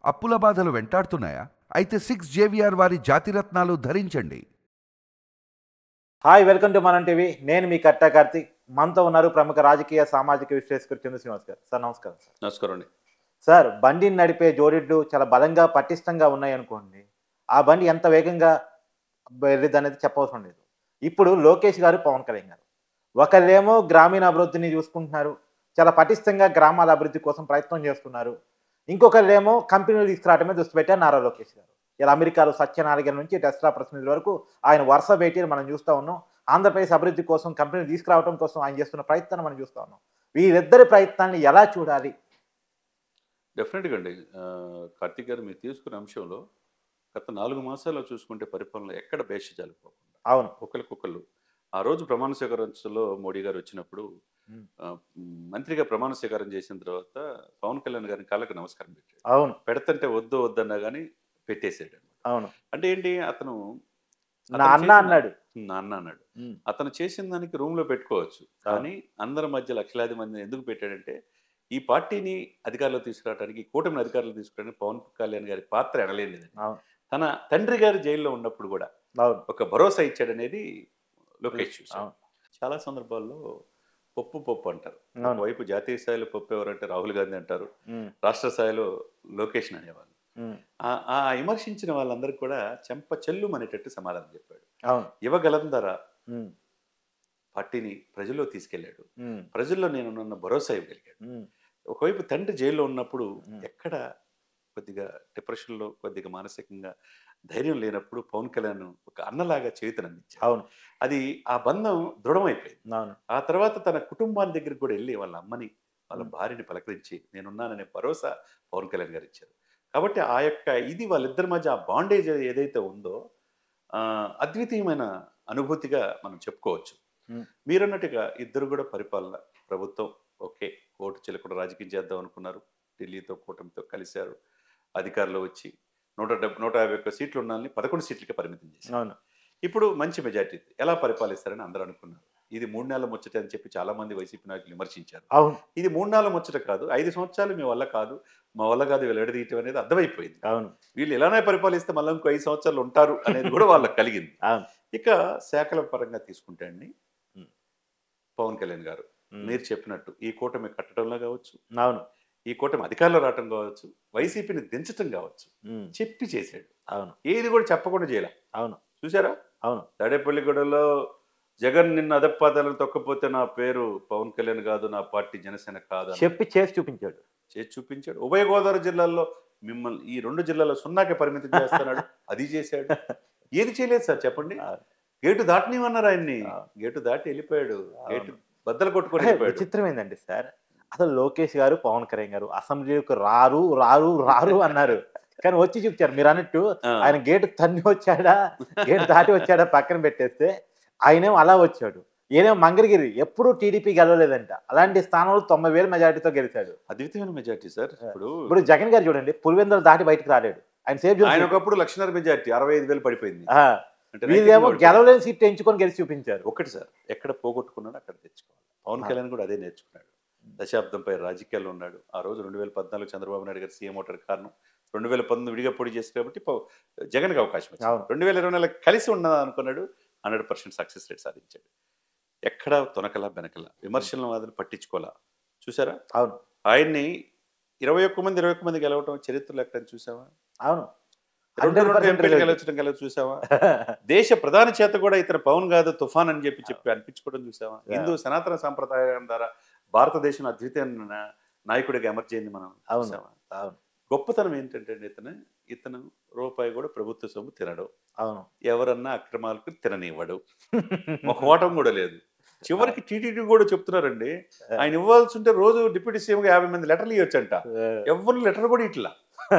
అప్పుల బాధలు వెంటాడుతున్నాయా అయితే సిక్స్ జేవిఆర్ వారి జాతిరత్నాలు ధరించండి హాయ్ వెల్కమ్ టు మనం టీవీ నేను మీ కట్టా కార్తిక్ మనతో ఉన్నారు ప్రముఖ రాజకీయ సామాజిక విశ్లేషకుడు చంద్ర శ్రీనివాస్ గారు సార్ నమస్కారం సార్ నమస్కారం అండి సార్ బండిని నడిపే జోడిడ్లు చాలా బలంగా పటిష్టంగా ఉన్నాయి అనుకోండి ఆ బండి ఎంత వేగంగా వెళ్ళింది అనేది చెప్పవసరం లేదు ఇప్పుడు లోకేష్ గారు పవన్ కళ్యాణ్ గారు ఒకరేమో గ్రామీణ అభివృద్ధిని చూసుకుంటున్నారు చాలా పటిష్టంగా గ్రామాల అభివృద్ధి కోసం ప్రయత్నం చేస్తున్నారు ఇంకొకరేమో కంపెనీలు తీసుకురావడమే దృష్టి పెట్టారు నారా లోకేష్ గారు ఇలా అమెరికాలో సత్యనారాయణ నుంచి టెస్లా ప్రతినిధుల వరకు ఆయన వరుస భేటీలు మనం చూస్తూ ఉన్నాం ఆంధ్రప్రదేశ్ అభివృద్ధి కోసం కంపెనీలు తీసుకురావడం కోసం ఆయన చేస్తున్న ప్రయత్నాన్ని మనం చూస్తూ ఉన్నాం వీరిద్దరి ప్రయత్నాన్ని ఎలా చూడాలి డెఫినెట్గా అండి ఆ, కార్తీక్ గారు మీరు తీసుకున్న అంశంలో గత నాలుగు మాసాల్లో చూసుకుంటే పరిపాలన ఎక్కడ బేష జాలిపోకుండా అవును ఒకరికొకళ్ళు ఆ రోజు ప్రమాణ స్వీకారంలో మోడీ గారు వచ్చినప్పుడు మ్. ఆ, మ్, మంత్రిగా ప్రమాణ స్వీకారం చేసిన తర్వాత పవన్ కళ్యాణ్ గారిని కాళ్ళకి నమస్కారం పెట్టాడు అవును పెడతంటే వద్దు వద్దన్నా కానీ పెట్టేసాడు అనమాట అవును అంటే ఏంటి అతను నా అతను అన్న చేసిన- అన్నాడు నా అన్న అన్నాడు ఉమ్, అతను చేసిన దానికి రూమ్ లో పెట్టుకోవచ్చు కానీ అందరి మధ్య లక్షలాది మంది ఎందుకు పెట్టాడంటే ఈ పార్టీని అధికారంలో తీసుకురావడానికి కూటమిని అధికారంలో తీసుకురావడానికి పవన్ కళ్యాణ్ గారి పాత్ర ఎనలేనిది అవును తన తండ్రి గారు జైల్లో ఉన్నప్పుడు కూడా అవును ఒక భరోసా ఇచ్చాడనేది లోకేష్ చూసాం అవును చాలా సందర్భాల్లో పప్పు పప్పు అంటారు అవును. వైపు జాతీయ స్థాయిలో పప్పు ఎవరంటే రాహుల్ గాంధీ అంటారు ఉమ్, రాష్ట్ర స్థాయిలో లోకేష్ అనేవాళ్ళు ఉమ్, ఆ- ఆ విమర్శించిన వాళ్ళందరికీ కూడా చెంప చెల్లు అనేటట్టు సమాధానం చెప్పాడు అవును ఇవ్వగలందరా ఉమ్, పార్టీని ప్రజల్లో తీసుకెళ్లాడు ఉమ్, ప్రజల్లో నేను నన్న భరోసా ఇవ్వగలిగాడు ఉమ్, ఒకవైపు తండ్రి జైల్లో ఉన్నప్పుడు మ్మ్. ఎక్కడ కొద్దిగా డిప్రెషన్లో కొద్దిగా మానసికంగా ధైర్యం లేనప్పుడు పవన్ కళ్యాణ్ ఒక అన్నలాగా చేతునందించాడు అవును అది ఆ బంధం దృఢమైపోయింది అవును ఆ తర్వాత తన కుటుంబాన్ని దగ్గరికి కూడా వెళ్ళి వాళ్ళ అమ్మని వాళ్ళ మ్మ్. భార్యని పలకరించి నేనున్నాననే భరోసా పవన్ కళ్యాణ్ గారు ఇచ్చారు కాబట్టి ఆ యొక్క ఇది వాళ్ళిద్దరి మధ్య ఆ బాండేజ్ ఏదైతే ఉందో ఆ, అద్వితీయమైన అనుభూతిగా మనం చెప్పుకోవచ్చు మ్మ్. మీరన్నట్టుగా ఇద్దరు కూడా పరిపాలన ప్రభుత్వం ఓకే ఓటు చెల్లకుండా రాజకీయం చేద్దాం అనుకున్నారు ఢిల్లీతో కూటమితో కలిశారు అధికారంలో వచ్చి నూట డెబ్బై నూట యాభై ఒక్క సీట్లు ఉండాలని పదకొండు సీట్లకి పరిమితం చేశారు అవును ఇప్పుడు మంచి మెజార్టీ ఎలా పరిపాలిస్తారని అందరూ అనుకున్నారు ఇది మూడు నెలల ముచ్చట అని చెప్పి చాలా మంది వైసీపీ నాయకులు విమర్శించారు అవును ఇది మూడు నెలల ముచ్చట కాదు ఐదు సంవత్సరాలు మీ వల్ల కాదు మా వల్ల కాదు వీళ్ళు ఎడదీయటం అనేది అర్థమైపోయింది అవును వీళ్ళు ఎలానే పరిపాలిస్తే మళ్ళీ ఇంకో ఐదు సంవత్సరాలు ఉంటారు అనేది కూడా వాళ్ళకి కలిగింది అవును ఇక శాఖల పరంగా తీసుకుంటే అండి ఉమ్. పవన్ కళ్యాణ్ గారు ఉమ్, మీరు చెప్పినట్టు ఈ కూటమి కట్టడంలో కావచ్చు అవును ఈ కూటమి అధికారంలో రావటం కావచ్చు వైసీపీని దించటం కావచ్చు ఉమ్, చెప్పి చేశాడు అవును ఏది కూడా చెప్పకుండా చేయాల అవును చూసారా అవును తాడేపల్లిగూడలో జగన్ నిన్న అదపాదాలను తొక్కపోతే నా పేరు పవన్ కళ్యాణ్ కాదు నా పార్టీ జనసేన కాదు అని చెప్పి చేసి చూపించాడు చేసి చూపించాడు ఉభయ గోదావరి జిల్లాల్లో మిమ్మల్ని ఈ రెండు జిల్లాలో సున్నాకే పరిమితం చేస్తున్నాడు అది చేశాడు ఏది చేయలేదు సార్ చెప్పండి అవును. గేటు దాటనివన్నారు ఆయన్ని అవును. గేటు దాటి వెళ్ళిపోయాడు గేటు అవును. బద్దలు కొట్టుకొని అదే వెళ్ళిపోయాడు విచిత్రం ఏంటంటే సార్ అసలు లోకేష్ గారు పవన్ కళ్యాణ్ గారు అసెంబ్లీకి రారు రారు రారు అన్నారు కానీ వచ్చి చూపించారు మీరు అన్నట్టు ఆ, ఆయన గేటు తన్ని వచ్చాడా గేటు దాటి వచ్చాడా పక్కన పెట్టేస్తే ఆయనేమో అలా వచ్చాడు ఈయనేమో మంగళగిరి ఎప్పుడూ టీడీపీ గెలవలేదంట అలాంటి స్థానంలో తొంభై వేల మెజార్టీతో గెలిచాడు అద్వితీయమైన మెజార్టీ సార్ ఇప్పుడు ఇప్పుడు జగన్ గారు చూడండి పులివెందులు దాటి బయటకు రాలేడు ఆయన సేఫ్ ఆయన జోన్ ఒకప్పుడు లక్షన్నర మెజార్టీ అరవై ఐదు వేలు పడిపోయింది ఆ, అంటే వీళ్ళేమో రైతులు గెలవలేని సీట్ ఎంచుకొని గెలిచి చూపించారు ఒకటి సార్ ఎక్కడ పోగొట్టుకున్నాడో అక్కడ తెచ్చుకోవాలి పవన్ ఆ. కళ్యాణ్ కూడా అదే నేర్చుకున్నాడు దశాబ్దంపై రాజకీయాల్లో ఉన్నాడు ఆ రోజు రెండు వేల పద్నాలుగు చంద్రబాబు నాయుడు గారు సీఎం అవటానికి కారణం రెండు వేల పంతొమ్మిది విడిగా పోటీ చేసి కాబట్టి పవ- జగన్కి అవకాశం వచ్చింది అవును. రెండు వేల ఇరవై నెల కలిసి ఉన్నదా అనుకున్నాడు హండ్రెడ్ పర్సెంట్ సక్సెస్ రేట్ సాధించాడు ఎక్కడ తొనకలా బెనకల విమర్శల వాదన పట్టించుకోవాలా చూసారా అవును ఆయన్ని ఇరవై ఒక్క మంది ఇరవై ఒక్క మంది గెలవటం చరిత్రలో ఎక్కడ చూసావా అవును రెండు 100% రెండు ఎంపీలు రిజల్ట్. గెలవచ్చడం గెలవ చూసావా దేశ ప్రధాని చేత కూడా ఇతర పవన్ కాదు తుఫాన్ అని చెప్పి చెప్పి అనిపించుకోవడం చూసావా Yeah. హిందూ సనాతన సాంప్రదాయం ద్వారా భారతదేశంలో అద్వితీయమైన నాయకుడిగా ఎమర్జ్ అయింది మనం అవును. చూసామా అవును గొప్పతనం ఏంటంటే ఇతను ఇతను రూపాయి కూడా ప్రభుత్వ సొమ్ము తినడు అవును ఎవరన్నా అక్రమాలకు తిననివ్వడు ఒక ఓటం కూడా లేదు చివరికి టీటీడీ కూడా చెప్తున్నారండి ఆయన ఇవ్వాల్సి ఉంటే రోజు డిప్యూటీ సీఎం యాభై మంది లెటర్లు ఇవ్వచ్చంట ఎవరు లెటర్ కూడా ఇట్లా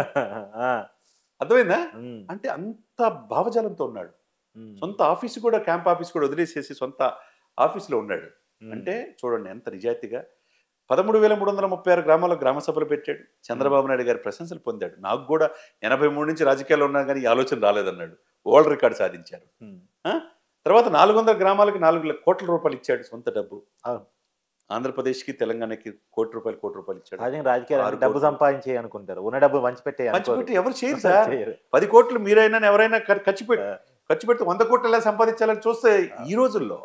ఆ, అర్థమైందా ఉమ్, అంటే అంత భావజాలంతో ఉన్నాడు ఉమ్, సొంత ఆఫీస్ కూడా క్యాంప్ ఆఫీస్ కూడా వదిలేసేసి సొంత ఆఫీస్లో ఉన్నాడు ఉమ్, అంటే చూడండి ఎంత నిజాయితీగా పదమూడు వేల మూడు వందల ముప్పై ఆరు గ్రామాల్లో గ్రామ సభలు పెట్టాడు చంద్రబాబు నాయుడు గారి ప్రశంసలు పొందాడు నాకు కూడా ఎనభై మూడు నుంచి రాజకీయాల్లో ఉన్నా కానీ ఈ ఆలోచన రాలేదన్నాడు వరల్డ్ రికార్డ్ సాధించారు ఉమ్, ఆ? తర్వాత నాలుగు వందల గ్రామాలకు నాలుగు ల- కోట్ల రూపాయలు ఇచ్చాడు సొంత డబ్బు అవును. ఆంధ్రప్రదేశ్కి తెలంగాణకి కోటి రూపాయలు కోటి రూపాయలు ఇచ్చాడు సహజంగా రాజకీయాలు ఆరు అంటే డబ్బు కోట్లు. సంపాదించే అనుకుంటారు ఉన్న డబ్బు మంచి పెట్టే పంచిపెట్టి ఎవరు చేయరు సార్ పది కోట్లు మీరైనా ఎవరైనా ఖర్- ఖర్చు పెట్టి ఖర్చు పెడితే వంద కోట్లు ఎలా సంపాదించాలని చూస్తే ఈ రోజుల్లో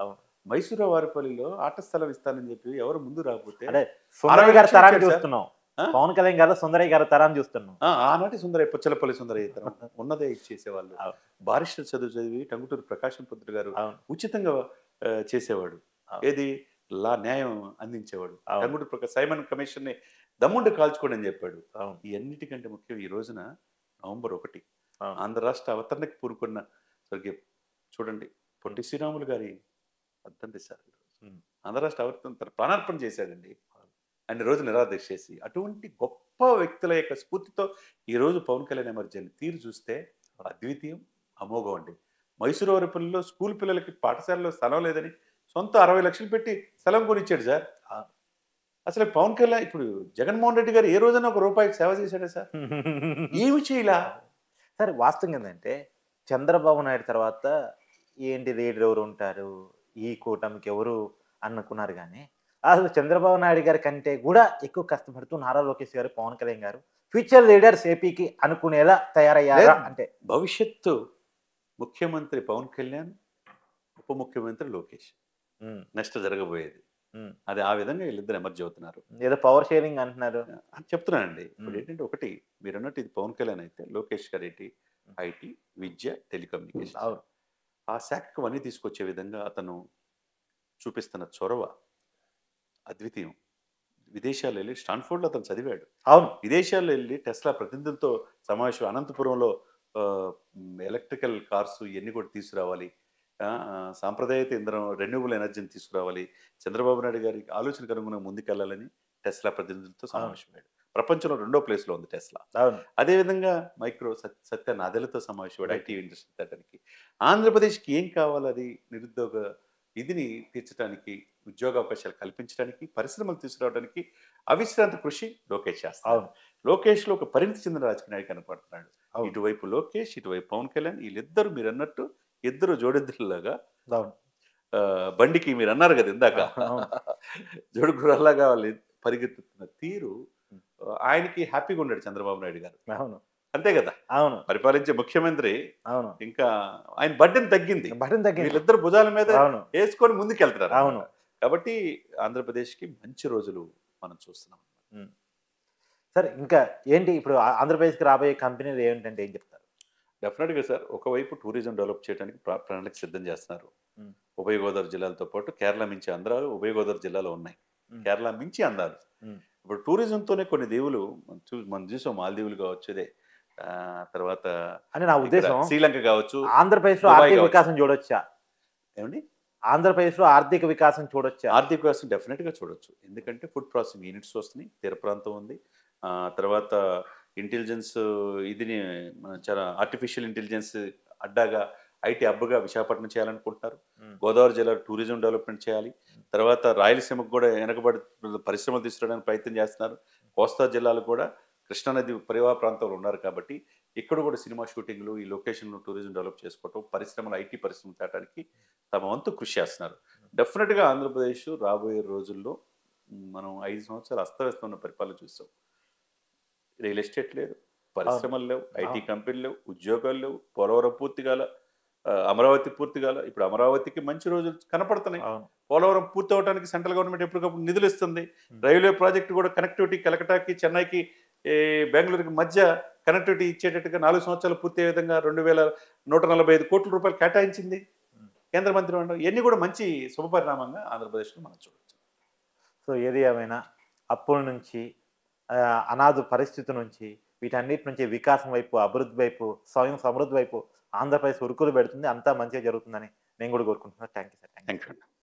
మైసూరు వారిపల్లిలో ఆట స్థలం ఇస్తానని చెప్పి ఎవరు ముందు రాకపోతే అదే సుందరయ్య అరవై గారి లక్షలు తరాన్ని ఇచ్చాడు సార్. చూస్తున్నాం ఆ? పవన్ కళ్యాణ్ గారు సుందరయ్య గారి తరాన్ని చూస్తున్నాం ఆ, ఆనాటి సుందరయ్య పుచ్చలపల్లి సుందరయ్య తరం ఉన్నదే ఇచ్చేసేవాళ్ళు అవును. బారిస్టర్ చదువు చదివి టంగుటూరు ప్రకాశం పుత్రుడు గారు అవును ఉచితంగా ఆ, చేసేవాడు అవును. ఏది లా న్యాయం అందించేవాడు అవును. టంగుటూరు ప్రకాశ్ సైమన్ కమిషన్ ని దమ్ముండి కాల్చుకోండి అని చెప్పాడు అవును ఈ అన్నిటికంటే ముఖ్యం ఈ రోజున నవంబర్ ఒకటి అవును. ఆంధ్ర రాష్ట్ర అవతరణకి పూనుకున్న స్వర్గీయ చూడండి పొట్టి శ్రీరాములు గారి వర్ధంతి సార్ ఈరోజు. ఉమ్. ఆంధ్ర రాష్ట్ర అవతరణ తన ప్రాణార్పణ చేశాడండి ఆయన రోజు నిరాదీక్ష చేసి అటువంటి గొప్ప వ్యక్తుల యొక్క స్ఫూర్తితో ఈ రోజు పవన్ కళ్యాణ్ ఎమర్జెన్ తీరు చూస్తే అద్వితీయం అమోఘం అండి మైసూరు వరపల్లిలో స్కూల్ పిల్లలకి పాఠశాలలో స్థలం లేదని సొంత అరవై లక్షలు పెట్టి స్థలం కొనిచ్చాడు సార్ ఆ. అసలు పవన్ కళ్యాణ్ ఇప్పుడు జగన్మోహన్ రెడ్డి గారు ఏ రోజైనా ఒక రూపాయికి సేవ చేశాడా సార్ ఏమి చేయలా సరే వాస్తవం ఏంటంటే చంద్రబాబు నాయుడు తర్వాత ఏంటి లీడర్ ఎవరు ఉంటారు ఈ కూటమికి ఎవరు అనుకున్నారు కానీ అసలు చంద్రబాబు నాయుడు గారి కంటే కూడా ఎక్కువ కష్టపడుతూ నారా లోకేష్ గారు పవన్ కళ్యాణ్ గారు ఫ్యూచర్ లీడర్స్ ఏపీకి అనుకునేలా తయారయ్యారా లేదు. అంటే భవిష్యత్తు ముఖ్యమంత్రి పవన్ కళ్యాణ్ ఉప ముఖ్యమంత్రి లోకేష్ ఉమ్, నెక్స్ట్ జరగబోయేది ఉమ్. అది ఆ విధంగా వీళ్ళిద్దరు ఎమర్జ్ అవుతున్నారు ఏదో పవర్ షేరింగ్ అంటున్నారు అని చెప్తున్నానండి ఇప్పుడు మ్మ్. ఏంటంటే ఒకటి మీరు అన్నట్టు ఇది పవన్ కళ్యాణ్ అయితే లోకేష్ గారు ఏంటి ఐటీ విద్య టెలికమ్యూనికేషన్ అవును ఆ శాఖకు అన్నీ తీసుకొచ్చే విధంగా అతను చూపిస్తున్న చొరవ అద్వితీయం విదేశాల్లో వెళ్ళి స్టాన్ఫోర్డ్లో అతను చదివాడు అవును విదేశాల్లో వెళ్ళి టెస్లా ప్రతినిధులతో సమావేశం అనంతపురంలో ఆ, ఎలక్ట్రికల్ కార్స్ ఇవన్నీ కూడా తీసుకురావాలి ఆ, ఆ, సాంప్రదాయత ఇంధనం రెన్యూబుల్ ఎనర్జీని తీసుకురావాలి చంద్రబాబు నాయుడు గారికి ఆలోచనకు అనుగుణంగా ముందుకెళ్లాలని టెస్లా ప్రతినిధులతో సమావేశమయ్యాడు ప్రపంచంలో రెండో ప్లేస్లో ఉంది టెస్లా అవును అదేవిధంగా మైక్రో సత్ సత్య నాదెలతో సమావేశపడి ఐటీ ఇండస్ట్రీ తేటానికి ఆంధ్రప్రదేశ్కి ఏం కావాలి అది నిరుద్యోగ ఇదిని తీర్చడానికి ఉద్యోగ అవకాశాలు కల్పించడానికి పరిశ్రమలు తీసుకురావడానికి అవిశ్రాంత కృషి లోకేష్ చేస్తారు అవును లోకేష్లో ఒక పరిణతి చెందిన రాజకీయ నాయకు కనపడుతున్నాడు అవును. ఇటువైపు లోకేష్ ఇటువైపు పవన్ కళ్యాణ్ వీళ్ళిద్దరు మీరు అన్నట్టు ఇద్దరు జోడిద్దరులాగా అవును ఆ, బండికి మీరు అన్నారు కదా ఇందాక అవును. జోడు గుర్రాలాగా వాళ్ళు పరిగెత్తుతున్న తీరు ఆ, ఆయనకి హ్యాపీగా ఉన్నాడు చంద్రబాబు నాయుడు గారు అవును అంతే కదా అవును పరిపాలించే ముఖ్యమంత్రి అవును ఇంకా ఆయన బడ్డెన్ తగ్గింది బటన్ తగ్గింది వీళ్ళిద్దరు భుజాల మీద అవును వేసుకొని ముందుకెళ్తున్నారు అవును కాబట్టి ఆంధ్రప్రదేశ్కి మంచి రోజులు మనం చూస్తున్నాం సరే ఇంకా ఏంటి ఇప్పుడు ఆ- ఆంధ్రప్రదేశ్కి రాబోయే కంపెనీలు ఏంటంటే ఏం చెప్తారు డెఫినెట్గా సార్ ఒకవైపు టూరిజం డెవలప్ చేయడానికి ప్ర- ప్రణాళిక సిద్ధం చేస్తున్నారు మ్మ్. ఉభయ గోదావరి జిల్లాలతో పాటు కేరళ మించి అందాలు ఉభయ గోదావరి జిల్లాలో ఉన్నాయి మ్మ్. కేరళ మించి అందాలు మ్మ్. ఇప్పుడు టూరిజంతోనే కొన్ని దీవులు మనం చూ మనం చూసాం మాల్దీవులు కావచ్చు ఇదే ఆ, తర్వాత అని నా ఇక్కడ ఉద్దేశం శ్రీలంక కావచ్చు ఆంధ్రప్రదేశ్ లో దుబాయ్ ఆర్థిక కావచ్చు. వికాసం చూడొచ్చా ఏమండి ఆంధ్రప్రదేశ్ లో ఆర్థిక వికాసం చూడొచ్చా ఆర్థిక వ్యవస్థ డెఫినెట్గా చూడొచ్చు ఎందుకంటే ఫుడ్ ప్రాసెసింగ్ యూనిట్స్ వస్తున్నాయి తీర ప్రాంతం ఉంది ఆ, తర్వాత ఇంటెలిజెన్స్ ఇదిని మన చాలా ఆర్టిఫిషియల్ ఇంటెలిజెన్స్ అడ్డాగా ఐటీ హబ్గా విశాఖపట్నం చేయాలనుకుంటున్నారు మ్మ్. గోదావరి జిల్లా టూరిజం డెవలప్మెంట్ చేయాలి తర్వాత రాయలసీమకు కూడా వెనకబడి పరిశ్రమలు తీసుకురావడానికి ప్రయత్నం చేస్తున్నారు కోస్తా జిల్లాలు కూడా కృష్ణానది పరివాహ ప్రాంతంలో ఉన్నారు కాబట్టి ఇక్కడ కూడా సినిమా షూటింగ్లు ఈ లొకేషన్లు టూరిజం డెవలప్ చేసుకోవటం పరిశ్రమలు ఐటీ పరిశ్రమలు తేటానికి తమ వంతు కృషి చేస్తున్నారు డెఫినెట్గా ఆంధ్రప్రదేశ్ రాబోయే రోజుల్లో మ్, మనం ఐదు సంవత్సరాలు అస్తవ్యస్తం ఉన్న పరిపాలన చూస్తాం రియల్ ఎస్టేట్ లేదు పరిశ్రమలు లేవు ఐటీ కంపెనీలు లేవు ఉద్యోగాలు లేవు పోలవరం పూర్తి కాల ఆ, అమరావతి పూర్తి కాల ఇప్పుడు అమరావతికి మంచి రోజులు కనపడుతున్నాయి అవును పోలవరం పూర్తి అవడానికి సెంట్రల్ గవర్నమెంట్ ఎప్పటికప్పుడు నిధులు ఇస్తుంది రైల్వే ప్రాజెక్టు కూడా కనెక్టివిటీ కలకటాకి చెన్నైకి ఏ, బెంగళూరుకి మధ్య కనెక్టివిటీ ఇచ్చేటట్టుగా నాలుగు సంవత్సరాలు పూర్తి అయ్యే విధంగా రెండు వేల నూట నలభై ఐదు కోట్ల రూపాయలు కేటాయించింది కేంద్ర మంత్రి మండలి ఇవన్నీ కూడా మంచి శుభపరిణామంగా ఆంధ్రప్రదేశ్లో మనం చూడొచ్చు సో ఏది ఏమైనా అప్పుల నుంచి ఆ, అనాథ పరిస్థితి నుంచి వీటన్నిటి నుంచి వికాసం వైపు అభివృద్ధి వైపు స్వయం సమృద్ధి వైపు ఆంధ్రప్రదేశ్ ఉరుకులు పెడుతుంది అంతా మంచిగా జరుగుతుందని నేను కూడా కోరుకుంటున్నాను thank you sir thank you thank you